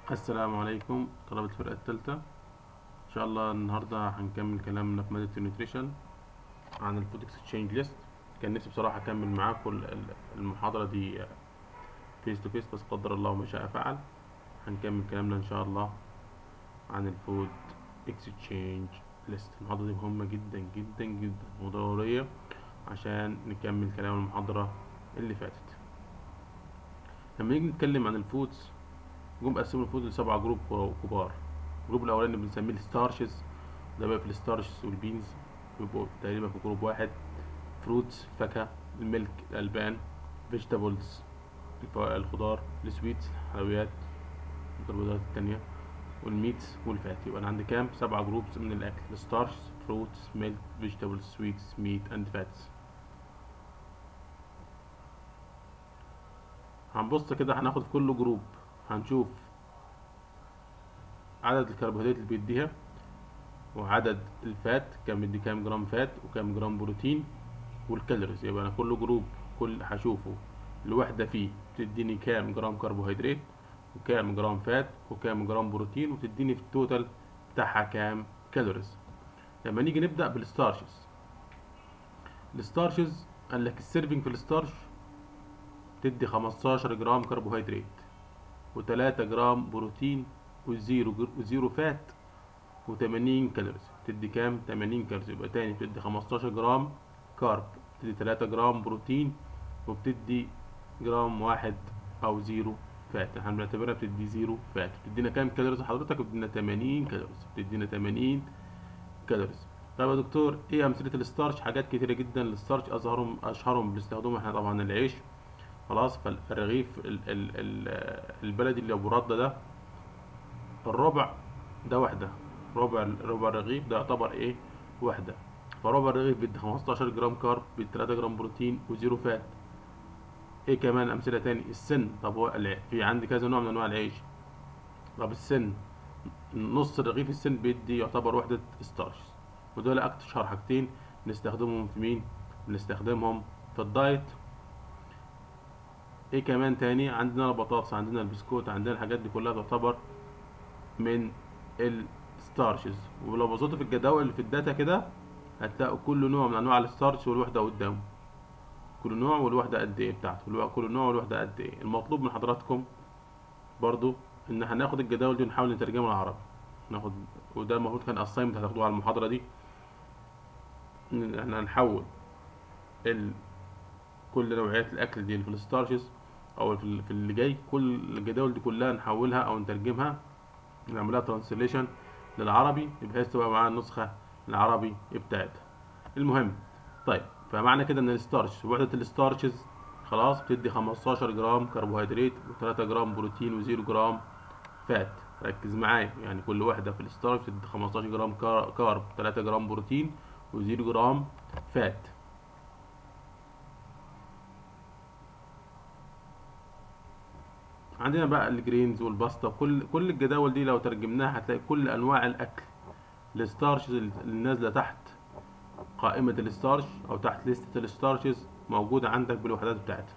السلام عليكم طلبة الفرقة التالتة إن شاء الله النهاردة هنكمل كلامنا في مادة النيوتريشن عن الفود اكسشينج ليست كان نفسي بصراحة أكمل معاكم ال- ال- المحاضرة دي فيس تو فيس بس قدر الله ما شاء فعل هنكمل كلامنا إن شاء الله عن الفود اكسشينج ليست المحاضرة دي مهمة جدا جدا جدا وضرورية عشان نكمل كلام المحاضرة اللي فاتت لما نيجي نتكلم عن الفودز جم قسموا الفود لسبعة جروب كبار الجروب الأولاني بنسميه الستارشز ده بقى في الستارشز والبينز بيبقوا تقريبا في جروب واحد فروتس فاكهة الملك الألبان فيجيتابلز الخضار السويتس الحلويات الكربوهيدرات التانية والميتس والفات يبقى أنا عندي كام سبعة جروبس من الأكل الستارشز فروتس ميلك فيجيتابلز سويتس ميت أند فاتس هنبص كده هناخد في كل جروب هنشوف عدد الكربوهيدرات اللي بيديها وعدد الفات كام بيدي كام جرام فات وكام جرام بروتين والكالوريز يبقى انا كل جروب كل هشوفه الوحدة فيه بتديني كام جرام كربوهيدرات وكام جرام فات وكام جرام بروتين وتديني في التوتال بتاعها كام كالوريز لما نيجي نبدأ بالستارشز الستارشز قال لك السيرفنج في الستارش تدي 15 جرام كربوهيدرات و3 جرام بروتين وزيرو جر... وزيرو فات و80 كالوريز تدي كام 80 كالوريز يبقى تاني بتدي 15 جرام كارب بتدي 3 جرام بروتين وبتدي جرام واحد او زيرو فات احنا بنعتبرها بتدي زيرو فات بتدينا كام كالوريز حضرتك بتدينا 80 كالوريز بتدينا 80 كالوريز طب يا دكتور ايه امثله الستارش حاجات كتيره جدا للستارش اشهرهم اشهرهم بنستخدمه احنا طبعا العيش خلاص فالرغيف ال ال ال البلدي اللي ابو رده ده الربع ده وحده ربع ربع الرغيف ده يعتبر ايه وحده فربع الرغيف بيدي 15 جرام كارب بيدي 3 جرام بروتين وزيرو فات ايه كمان امثله تاني السن طب هو الع- في عندي كذا نوع من انواع العيش طب السن نص رغيف السن بيدي يعتبر وحده ستارش ودول اكتر حاجتين بنستخدمهم في مين بنستخدمهم في الدايت ايه كمان تاني عندنا البطاطس عندنا البسكوت عندنا الحاجات دي كلها تعتبر من الستارشز ولو بصيتوا في الجداول اللي في الداتا كده هتلاقوا كل نوع من انواع الستارش والوحده قدامه كل نوع والوحده قد ايه بتاعته الو- كل نوع والوحده قد ايه المطلوب من حضراتكم برضو ان هناخد الجداول دي ونحاول نترجمها للعربي ناخد وده المفروض كان اسايمنت هتاخدوه على المحاضره دي ان احنا هنحول ال... كل نوعيات الاكل دي اللي في الستارشز او في ال- في اللي جاي كل الجداول دي كلها نحولها او نترجمها نعملها ترانسليشن للعربي بحيث تبقى معانا النسخه العربي بتاعتها المهم طيب فمعنى كده ان الستارش وحده الستارشز خلاص بتدي 15 جرام كربوهيدرات و3 جرام بروتين و0 جرام فات ركز معايا يعني كل وحده في الستارش بتدي 15 جرام كار- كارب 3 جرام بروتين و0 جرام فات عندنا بقى الجرينز والباستا كل كل الجداول دي لو ترجمناها هتلاقي كل انواع الاكل الستارشز اللي نازله تحت قائمه الستارش او تحت لستة الستارشز موجوده عندك بالوحدات بتاعتها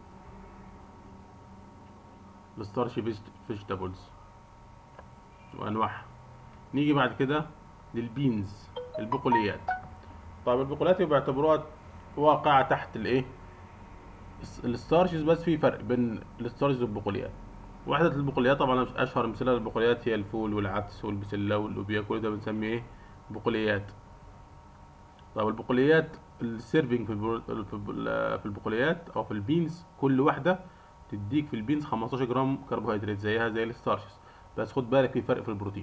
الستارش فيجيتابلز وانواعها نيجي بعد كده للبينز البقوليات طيب البقوليات بيعتبروها واقعه تحت الايه الس- الستارشز بس في فرق بين الستارشز والبقوليات وحدة البقوليات طبعا أشهر مثال للبقوليات هي الفول والعدس والبسلة واللوبيا كل ده بنسميه إيه؟ بقوليات طب البقوليات السيرفينج في البرو... في الب- في البقوليات أو في البينز كل واحدة تديك في البينز 15 جرام كربوهيدرات زيها زي الستارشز بس خد بالك في فرق في البروتين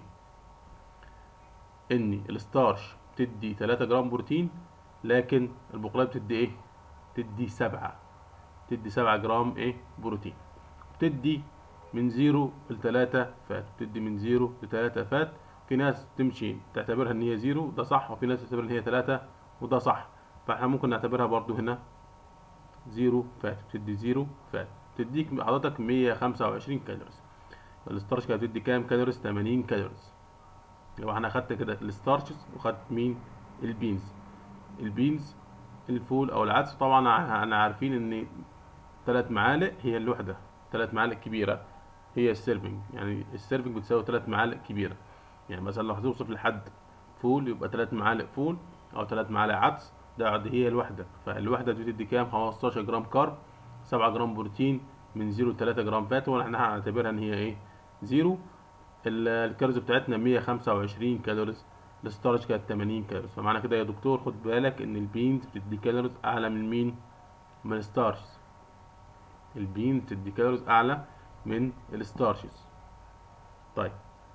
إن الستارش بتدي 3 جرام بروتين لكن البقوليات بتدي إيه؟ تدي 7 تدي 7 جرام ايه بروتين بتدي من زيرو لتلاتة فات بتدي من زيرو لتلاتة فات في ناس تمشي تعتبرها ان هي زيرو ده صح وفي ناس تعتبر ان هي تلاتة وده صح فاحنا ممكن نعتبرها برضو هنا زيرو فات بتدي زيرو فات تديك حضرتك مية خمسة وعشرين كالوريز الستارش كانت بتدي كام كالوريز تمانين كالوريز يبقى انا خدت كده الستارشز وخدت مين البينز البينز الفول او العدس طبعا احنا عارفين ان ثلاث معالق هي الوحدة ثلاث معالق كبيرة هي السيرفنج يعني السيرفنج بتساوي تلات معالق كبيرة يعني مثلا لو هتوصف لحد فول يبقى تلات معالق فول أو تلات معالق عدس ده دي هي الوحدة فالوحدة دي بتدي كام 15 جرام كارب 7 جرام بروتين من 0 ل 3 جرام فات واحنا هنعتبرها ان هي ايه زيرو ال- الكالوريز بتاعتنا 125 كالوريز الستارش كانت 80 كالوريز فمعنى كده يا دكتور خد بالك ان البينز بتدي كالوريز اعلى من مين من الستارشز البين بتدي كالوريز اعلى من الستارشز طيب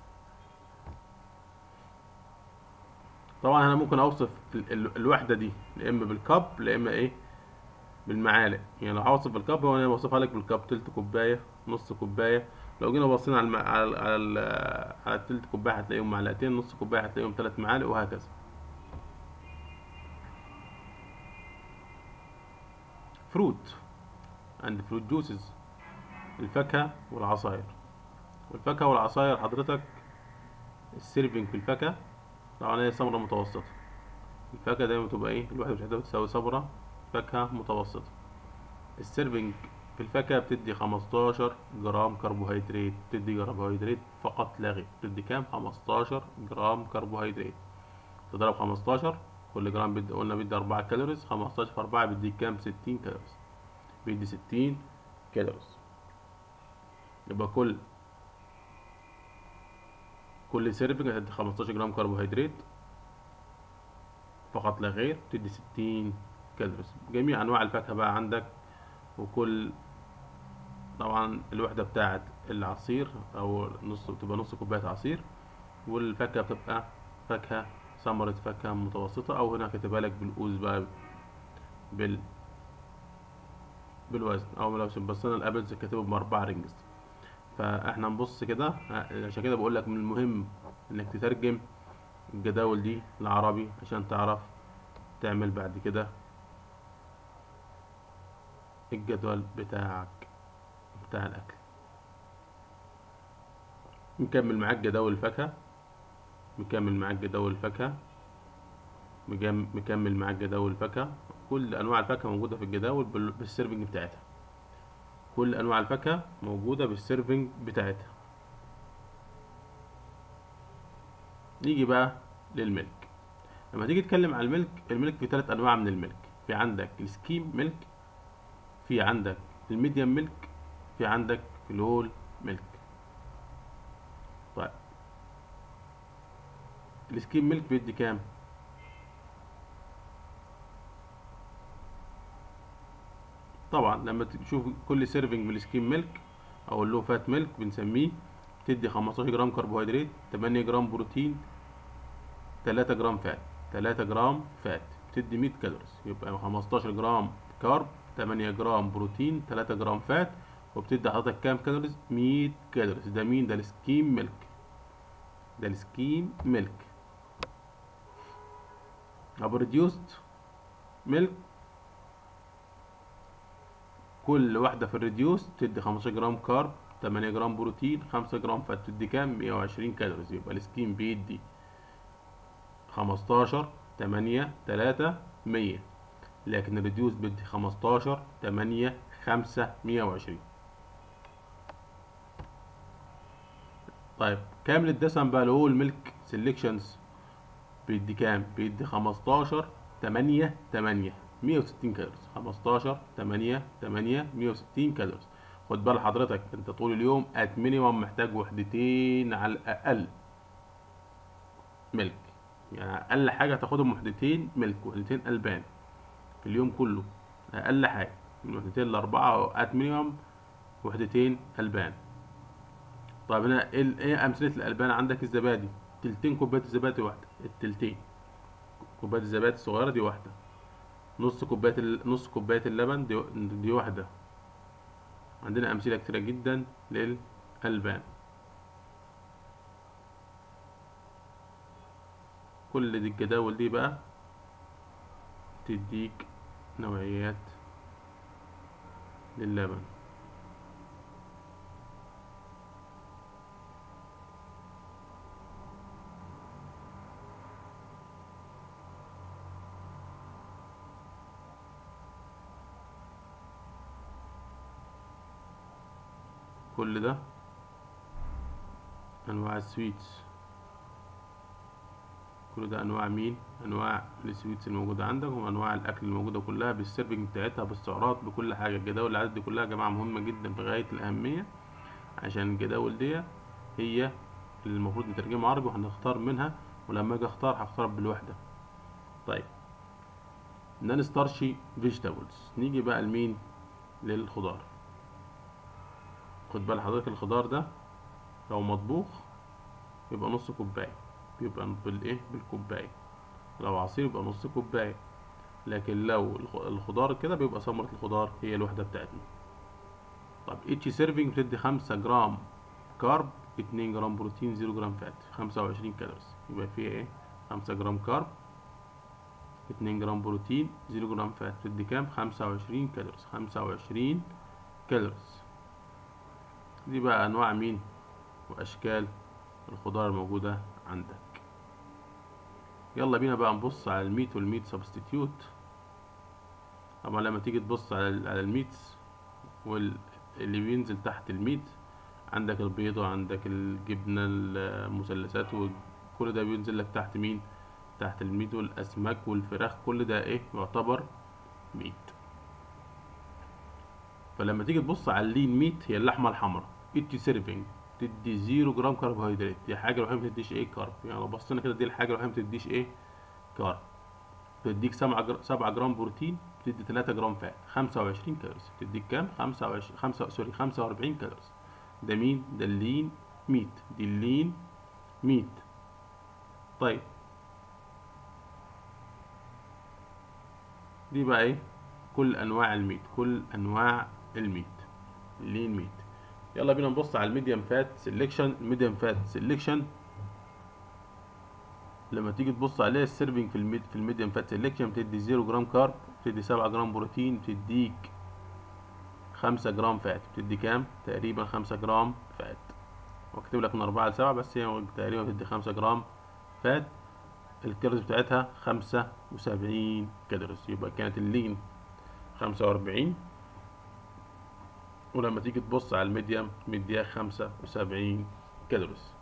طبعا انا ممكن اوصف ال- ال- الوحده دي يا اما بالكب يا اما ايه بالمعالق يعني لو هوصف بالكب هو انا بوصفها لك بالكب تلت كوبايه نص كوبايه لو جينا بصينا على الم... على ال... على, ال... على التلت كوبايه هتلاقيهم معلقتين نص كوبايه هتلاقيهم ثلاث معالق وهكذا فروت عند فروت جوسز الفاكهه والعصاير والفاكهه والعصاير حضرتك السيرفنج في الفاكهه طبعا هي ثمره متوسطه الفاكهه دايما بتبقى ايه الواحده بتاعتها بتساوي ثمره فاكهه متوسطه السيرفنج في الفاكهة بتدي 15 جرام كربوهيدرات بتدي كربوهيدرات فقط لا غير بتدي كام 15 جرام كربوهيدرات تضرب 15 كل جرام بيدي قلنا بيدي 4 كالوريز 15 في 4 بيديك كام 60 كالوريز بيدي 60 كالوريز يبقى كل كل سيرفنج هتدي 15 جرام كربوهيدرات فقط لا غير بتدي 60 كالوريز جميع انواع الفاكهة بقى عندك وكل طبعا الوحدة بتاعت العصير أو نص بتبقى نص كوباية عصير والفاكهة بتبقى فاكهة ثمرة فاكهة متوسطة أو هنا كاتبها لك بالأوز بقى بال بالوزن أو لو بصينا الأبلز كاتبه بأربعة رينجز فاحنا نبص كده عشان كده بقول لك من المهم إنك تترجم الجداول دي لعربي عشان تعرف تعمل بعد كده الجدول بتاعك بتاع الأكل نكمل معاك جداول الفاكهة مكمل معاك جداول الفاكهة مجم- مكمل معاك جداول الفاكهة كل أنواع الفاكهة موجودة في الجداول بال- بالسيرفنج بتاعتها كل أنواع الفاكهة موجودة بالسيرفنج بتاعتها نيجي بقى للملك لما تيجي تتكلم على الملك الملك في ثلاث أنواع من الملك في عندك السكيم ملك في عندك الميديم ميلك في عندك الهول ميلك طيب السكيم ميلك بيدي كام طبعا لما تشوف كل سيرفنج من السكيم ميلك او اللو فات ميلك بنسميه بتدي 15 جرام كربوهيدرات 8 جرام بروتين 3 جرام فات 3 جرام فات بتدي 100 كالوريز يبقى 15 جرام كارب 8 جرام بروتين 3 جرام فات وبتدي حضرتك كام كالوريز 100 كالوريز ده مين ده السكيم ميلك ده السكيم ميلك ابو ريديوست ميلك كل واحدة في الريديوس تدي 15 جرام كارب 8 جرام بروتين 5 جرام فات تدي كام 120 كالوريز يبقى السكيم بيدي 15 8 3 100 لكن الريديوس بدي 15 8 5 120 طيب كامل الدسم بقى اللي هو الميلك سيلكشنز بيدي كام بيدي 15 8 8 160 كالوريز 15 8 8 160 كالوريز خد بال حضرتك انت طول اليوم ات مينيمم محتاج وحدتين على الاقل ملك يعني اقل حاجه تاخدهم وحدتين ملك وحدتين البان في اليوم كله اقل حاجه من وحدتين لاربعه ات مينيمم وحدتين البان طيب هنا ايه ايه امثله الالبان عندك الزبادي تلتين كوبايه الزبادي واحده التلتين كوبايه الزبادي الصغيره دي واحده نص كوبايه ال... نص كوبايه اللبن دي, دي واحده عندنا امثله كتيره جدا للالبان كل دي الجداول دي بقى تديك نوعيات للبن كل ده انواع السويتس كل ده انواع مين انواع السويتس الموجوده عندك وانواع الاكل الموجوده كلها بالسيرفنج بتاعتها بالسعرات بكل حاجه الجداول العدد دي كلها يا جماعه مهمه جدا في غايه الاهميه عشان الجداول دي هي اللي المفروض نترجمها عربي وهنختار منها ولما اجي اختار هختار بالوحده طيب نان ستارشي فيجيتابلز نيجي بقى لمين للخضار خد بال حضرتك الخضار ده لو مطبوخ يبقى نص كوبايه بيبقى بالايه بالكوبايه لو عصير يبقى نص كوبايه لكن لو الخضار كده بيبقى ثمرة الخضار هي الوحدة بتاعتنا طب اتش سيرفينج بتدي خمسة جرام كارب اتنين جرام بروتين زيرو جرام فات خمسة وعشرين كالوريز يبقى فيها ايه خمسة جرام كارب اتنين جرام بروتين زيرو جرام فات بتدي كام خمسة وعشرين كالوريز خمسة وعشرين كالوريز دي بقى انواع مين واشكال الخضار الموجودة عندك يلا بينا بقى نبص على الميت والميت سبستيتيوت طبعا لما تيجي تبص على على الميتس واللي بينزل تحت الميت عندك البيضة عندك الجبنة المثلثات وكل ده بينزل لك تحت مين تحت الميت والأسماك والفراخ كل ده ايه يعتبر ميت فلما تيجي تبص على اللين ميت هي اللحمة الحمراء اتي سيرفينج تدي زيرو جرام كربوهيدرات دي حاجة الوحيدة ما تديش ايه كارب يعني لو بصينا كده دي الحاجة الوحيدة ما تديش ايه كارب بتديك سبعة جر... سبعة جرام بروتين بتدي تلاتة جرام فات خمسة وعشرين كالوريز بتديك كام خمسة وعشرين خمسة سوري خمسة وأربعين كالوريز ده مين ده اللين ميت دي اللين ميت طيب دي بقى ايه كل انواع الميت كل انواع الميت اللين ميت يلا بينا نبص على الميديم فات سيلكشن الميديم فات سيلكشن لما تيجي تبص عليها السيرفنج في الميد في الميديم فات سيلكشن بتدي 0 جرام كارب بتدي 7 جرام بروتين بتديك 5 جرام فات بتدي كام تقريبا 5 جرام فات واكتب لك من 4 ل 7 بس هي تقريبا بتدي 5 جرام فات الكالوريز بتاعتها 75 كالوريز يبقى كانت اللين 45 ولما تيجي تبص على الميديم مديها خمسة وسبعين كالوريز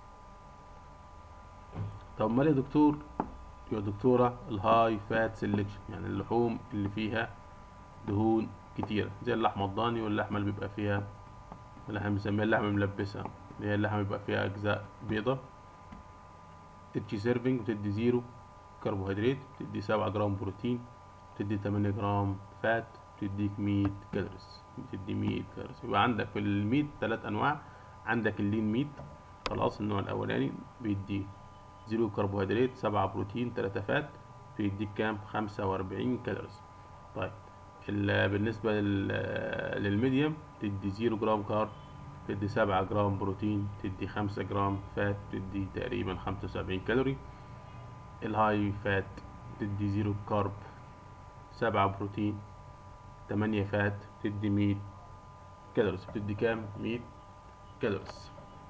طب امال يا دكتور يا دكتورة الهاي فات سيلكشن يعني اللحوم اللي فيها دهون كتيرة زي اللحمة الضاني واللحمة اللي بيبقى فيها اللي احنا بنسميها اللحمة الملبسة اللي هي اللحمة بيبقى فيها أجزاء بيضة اتشي سيرفينج بتدي زيرو كربوهيدرات بتدي سبعة جرام بروتين بتدي تمانية جرام فات بتديك مية كالوريز بتدي مية كالوريز يبقى عندك في الميت تلات أنواع عندك اللين ميت خلاص النوع الأولاني بيدي زيرو كربوهيدرات سبعة بروتين تلاتة فات بيديك كام خمسة وأربعين كالوريز طيب بالنسبة للميديوم تدي زيرو جرام كارب تدي سبعة جرام بروتين تدي خمسة جرام فات تدي تقريبا خمسة وسبعين كالوري الهاي فات تدي زيرو كارب سبعة بروتين تمانية فات تدي مية كالوريز بتدي كام مية كالوريز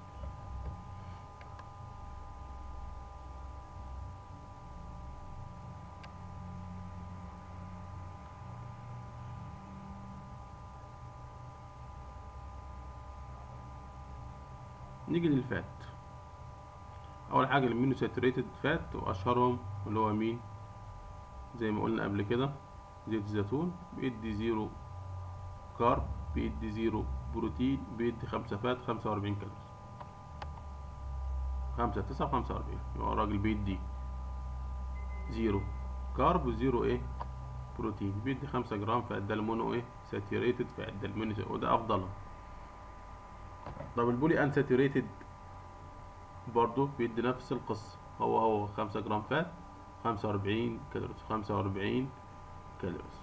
نيجي للفات اول حاجه المينو ساتوريتد فات واشهرهم اللي هو مين زي ما قلنا قبل كده زيت الزيتون بيدي زيرو كارب بيدي زيرو بروتين بيدي خمسة فات خمسة وأربعين كالوري خمسة تسعة خمسة وأربعين يبقى الراجل بيدي زيرو كارب وزيرو ايه بروتين بيدي خمسة جرام فات ده المونو ايه ساتوريتد فات ده المونو وده أفضلهم طب البولي انساتوريتد برضو بيدي نفس القصة هو هو خمسة جرام فات خمسة وأربعين كالوريز خمسة وأربعين كالوريز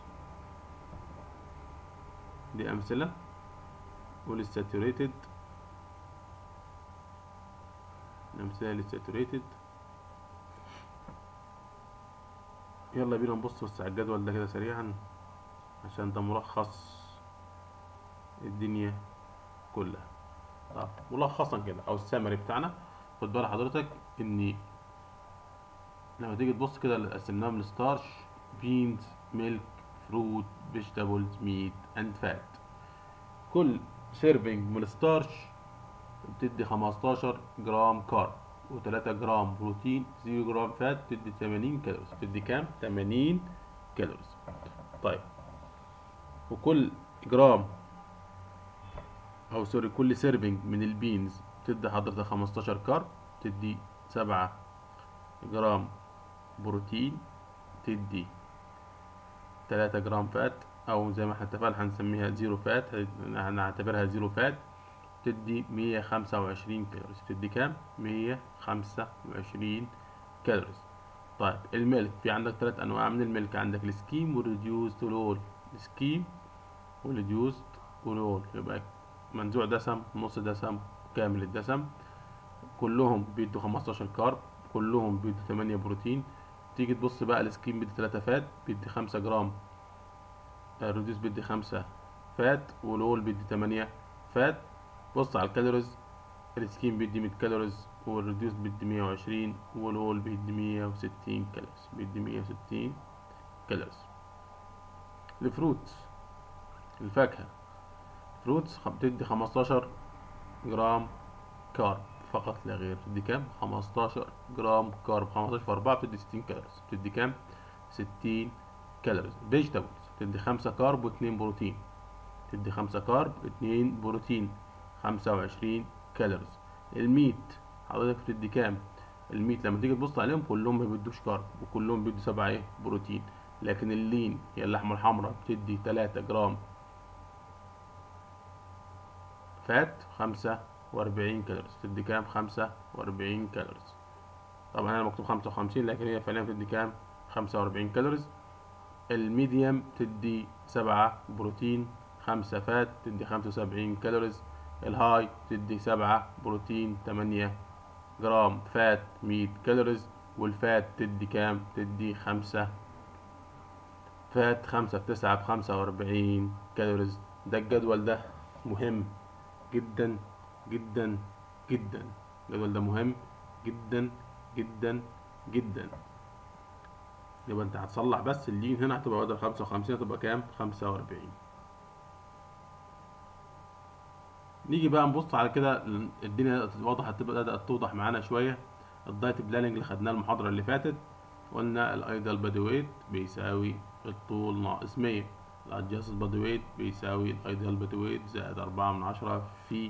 دي أمثلة والساتوريتد الأمثلة للساتوريتد يلا بينا نبص بس على الجدول ده كده سريعا عشان ده ملخص الدنيا كلها طب ملخصا كده او السمري بتاعنا خد بال حضرتك ان لما تيجي تبص كده قسمناهم لستارش بينز ميلك فروت فيجيتابلز ميت اند فات كل سيرفينج من الستارش بتدي 15 جرام كارب و3 جرام بروتين 0 جرام فات بتدي 80 كالوريز بتدي كام 80 كالوريز طيب وكل جرام او سوري كل سيرفنج من البينز تدي حضرتك 15 كارب تدي 7 جرام بروتين تدي 3 جرام فات او زي ما احنا اتفقنا هنسميها زيرو فات هنعتبرها زيرو فات تدي 125 كالوريز تدي كام 125 كالوريز طيب الميلك في عندك ثلاث انواع من الميلك عندك السكيم والريديوست والول السكيم والريديوست والول يبقى منزوع دسم نص دسم كامل الدسم كلهم بيدوا 15 كارب كلهم بيدوا 8 بروتين تيجي تبص بقى السكيم بيدي 3 فات بيدي 5 جرام الريديوس بيدي 5 فات والول بيدي 8 فات بص على الكالوريز السكيم بيدي 100 كالوريز والريديوس بيدي 120 والول بيدي 160 كالوريز بيدي 160 كالوريز الفروت الفاكهة فروتس بتدي 15 جرام كارب فقط لا غير بتدي كام 15 جرام كارب 15 في 4 بتدي 60 كالوريز بتدي كام 60 كالوريز فيجيتابلز بتدي 5 كارب و2 بروتين تدي 5 كارب 2 بروتين 25 كالوريز الميت حضرتك بتدي كام الميت لما تيجي تبص عليهم كلهم ما بيدوش كارب وكلهم بيدوا 7 ايه بروتين لكن اللين هي اللحمه الحمراء بتدي 3 جرام فات 45 كالوريز تدي كام 45 كالوريز طبعا هنا مكتوب 55 لكن هي فعليا بتدي كام 45 كالوريز الميديم تدي 7 بروتين 5 فات تدي 75 كالوريز الهاي تدي 7 بروتين 8 جرام فات 100 كالوريز والفات تدي كام تدي 5 فات 5 في 9 ب 45 كالوريز ده الجدول ده مهم جدا جدا جدا الجدول ده مهم جدا جدا جدا يبقى انت هتصلح بس اللين هنا هتبقى بدل 55 هتبقى كام 45 نيجي بقى نبص على كده الدنيا واضحه هتبقى بدات توضح معانا شويه الدايت بلاننج اللي خدناه المحاضره اللي فاتت قلنا الايدل بادي ويت بيساوي الطول ناقص 100 الادجاست بادي ويت بيساوي الايدل بادي ويت زائد أربعة من عشرة في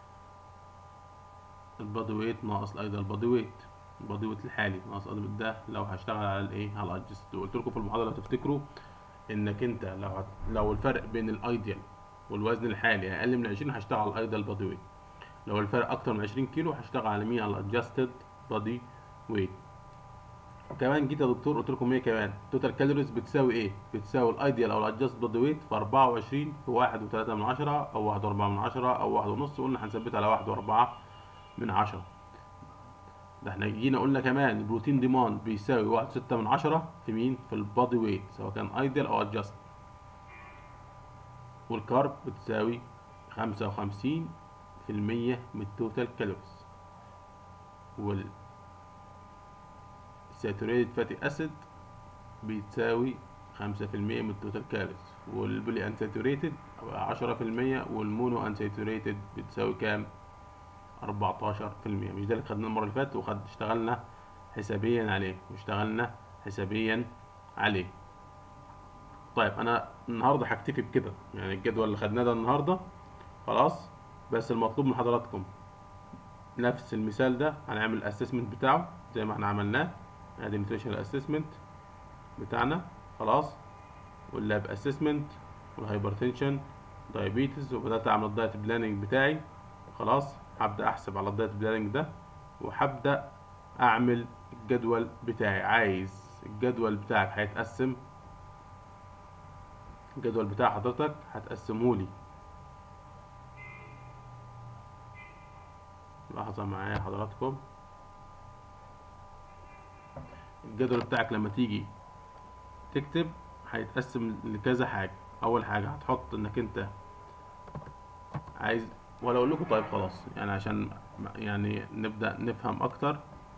البادي ويت ناقص الايدل بادي ويت البادي ويت الحالي ناقص الادل ده لو هشتغل على الايه على الادجست قلت لكم في المحاضره لو تفتكروا انك انت لو هت... لو الفرق بين الايديال والوزن الحالي اقل من 20 هشتغل على الايدل بادي ويت لو الفرق اكتر من 20 كيلو هشتغل على مين على الادجستد بادي ويت وكمان جيت يا دكتور قلت لكم ايه كمان توتال كالوريز بتساوي ايه بتساوي الايديال او الادجست بادي ويت في 24 في 1 و3 من 10 او 1 و4 من 10 او 1 ونص قلنا هنثبتها على 1 و4 من 10 ده احنا جينا قلنا كمان البروتين ديماند بيساوي 1 6 من 10 في مين في البادي ويت سواء كان ايديال او ادجست والكارب بتساوي 55 في المية من التوتال كالوريز وال ساتوريتد فاتي اسيد بيتساوي خمسة في المية من التوتال كالوريز والبولي انساتوريتد عشرة في المية والمونو انساتوريتد بتساوي كام أربعتاشر في المية مش ده اللي خدناه المرة اللي فاتت وخد اشتغلنا حسابيا عليه واشتغلنا حسابيا عليه طيب انا النهارده هكتفي بكده يعني الجدول اللي خدناه ده النهارده خلاص بس المطلوب من حضراتكم نفس المثال ده هنعمل الاسسمنت بتاعه زي ما احنا عملناه ادي النيوتريشنال اسسمنت بتاعنا خلاص واللاب اسسمنت والهايبرتنشن دايابيتس وبدات اعمل الدايت بلاننج بتاعي خلاص هبدا احسب على الدايت بلاننج ده وهبدا اعمل الجدول بتاعي عايز الجدول بتاعك هيتقسم الجدول بتاع حضرتك هتقسمه لي لحظة معايا حضراتكم الجدول بتاعك لما تيجي تكتب هيتقسم لكذا حاجة أول حاجة هتحط إنك أنت عايز ولا أقول لكم طيب خلاص يعني عشان يعني نبدأ نفهم أكتر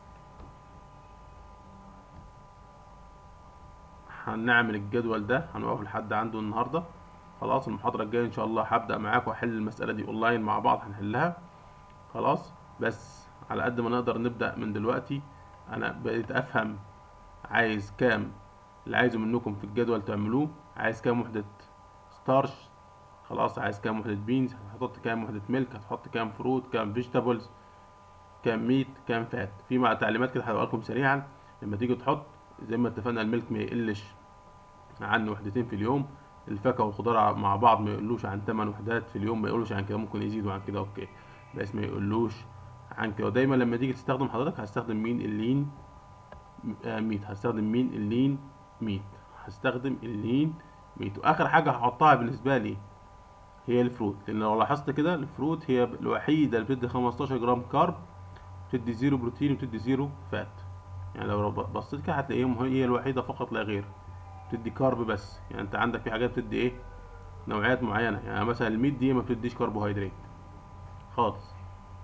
هنعمل الجدول ده هنوقف لحد عنده النهارده خلاص المحاضرة الجاية إن شاء الله هبدأ معاكم أحل المسألة دي أونلاين مع بعض هنحلها خلاص بس على قد ما نقدر نبدأ من دلوقتي انا بقيت افهم عايز كام اللي عايزه منكم في الجدول تعملوه عايز كام وحدة ستارش خلاص عايز كام وحدة بينز هتحط كام وحدة ميلك هتحط كام فروت كام فيجيتابلز كام ميت كام فات في مع تعليمات كده هقولها لكم سريعا لما تيجي تحط زي ما اتفقنا الميلك ما يقلش عن وحدتين في اليوم الفاكهة والخضار مع بعض ما يقولوش عن 8 وحدات في اليوم ما يقولوش عن كده ممكن يزيدوا عن كده اوكي بس ما يقولوش عن كده ودايما لما تيجي تستخدم حضرتك هستخدم مين اللين آه ميت هستخدم مين اللين ميت هستخدم اللين ميت واخر حاجة هحطها بالنسبة لي هي الفروت لان لو لاحظت كده الفروت هي الوحيدة اللي بتدي 15 جرام كارب بتدي زيرو بروتين وبتدي زيرو فات يعني لو بصيت كده هتلاقيهم هي الوحيدة فقط لا غير بتدي كارب بس يعني انت عندك في حاجات بتدي ايه نوعيات معينة يعني مثلا الميت دي ما بتديش كربوهيدرات خالص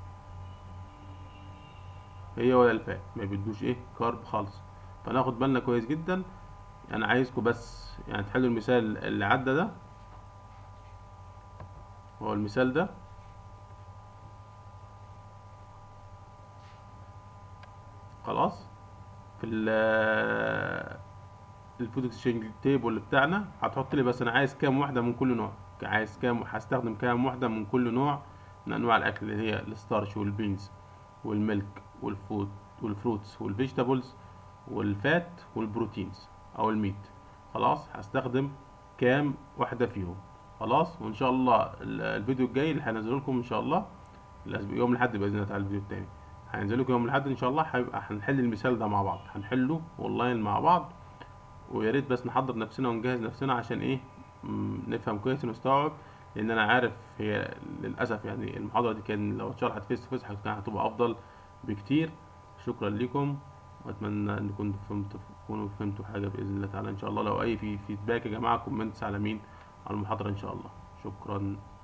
هي ولا الفات ما بيدوش ايه كارب خالص فناخد بالنا كويس جدا انا عايزكم بس يعني تحلوا المثال اللي عدى ده هو المثال ده خلاص في الفود اكسشينج تيبل بتاعنا هتحط لي بس انا عايز كام واحده من كل نوع عايز كام هستخدم كام واحده من كل نوع من انواع الاكل اللي هي الستارش والبينز والميلك والفود والفروتس والفيجيتابلز والفات والبروتينز او الميت خلاص هستخدم كام واحده فيهم خلاص وان شاء الله الفيديو الجاي اللي هنزله لكم ان شاء الله يوم الاحد باذن الله تعالى الفيديو التاني هننزل لكم يوم الاحد ان شاء الله هيبقى هنحل المثال ده مع بعض هنحله اونلاين مع بعض ويا ريت بس نحضر نفسنا ونجهز نفسنا عشان ايه نفهم كويس ونستوعب لان انا عارف هي للاسف يعني المحاضره دي كان لو اتشرحت فيس تو فيس كانت هتبقى افضل بكتير شكرا لكم واتمنى ان كنتوا فهمتوا تكونوا فهمتوا حاجه باذن الله تعالى ان شاء الله لو اي في فيدباك يا جماعه كومنتس على مين على المحاضره ان شاء الله شكرا